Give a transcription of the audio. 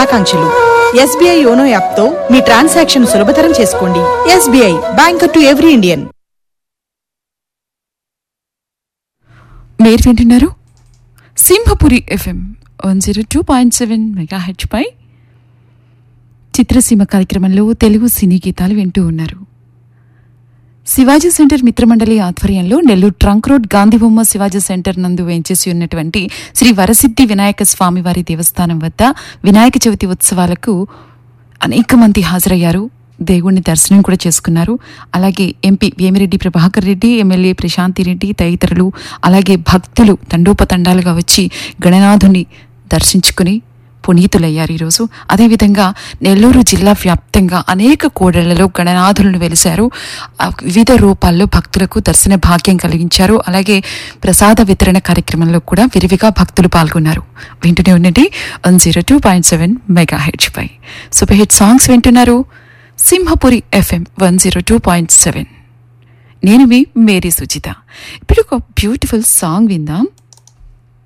శుభాకాంక్షలు SBI YONO యాప్తో మీ ట్రాన్సాక్షన్ సులభతరం చేసుకోండి SBI banker to every Indian మీరు వింటున్నారు Simhapuri FM one zero two point seven mega హెచ్పై చిత్రసీమ కార్యక్రమంలో తెలుగు సినీ గీతాలు వింటూ ఉన్నారు శివాజీ సెంటర్ మిత్రమండలి ఆధ్వర్యంలో నెల్లూరు ట్రంక్ రోడ్ గాంధీబొమ్మ శివాజీ సెంటర్ నందు వేంచేసి ఉన్నటువంటి శ్రీ వరసిద్ధి వినాయక స్వామివారి దేవస్థానం వద్ద వినాయక చవితి ఉత్సవాలకు అనేక మంది హాజరయ్యారు దేవుణ్ణి దర్శనం కూడా చేసుకున్నారు అలాగే ఎంపీ వేమిరెడ్డి ప్రభాకర్ రెడ్డి ఎమ్మెల్యే ప్రశాంతి రెడ్డి తదితరులు అలాగే భక్తులు తండోపతండాలుగా వచ్చి గణనాథుని దర్శించుకుని పునీతులయ్యారు ఈరోజు అదేవిధంగా నెల్లూరు జిల్లా వ్యాప్తంగా అనేక కూడళ్లలో గణనాథులను వెలిశారు ఆ వివిధ రూపాల్లో భక్తులకు దర్శన భాగ్యం కలిగించారు అలాగే ప్రసాద వితరణ కార్యక్రమంలో కూడా విరివిగా భక్తులు పాల్గొన్నారు వింటూనే ఉండండి one zero two point seven mega హెచ్ పై సూపర్ హిట్ సాంగ్స్ వింటున్నారు Simhapuri FM one zero two point seven నేను మీ మేరీ సుచిత ఇప్పుడు ఒక బ్యూటిఫుల్ సాంగ్ విందాం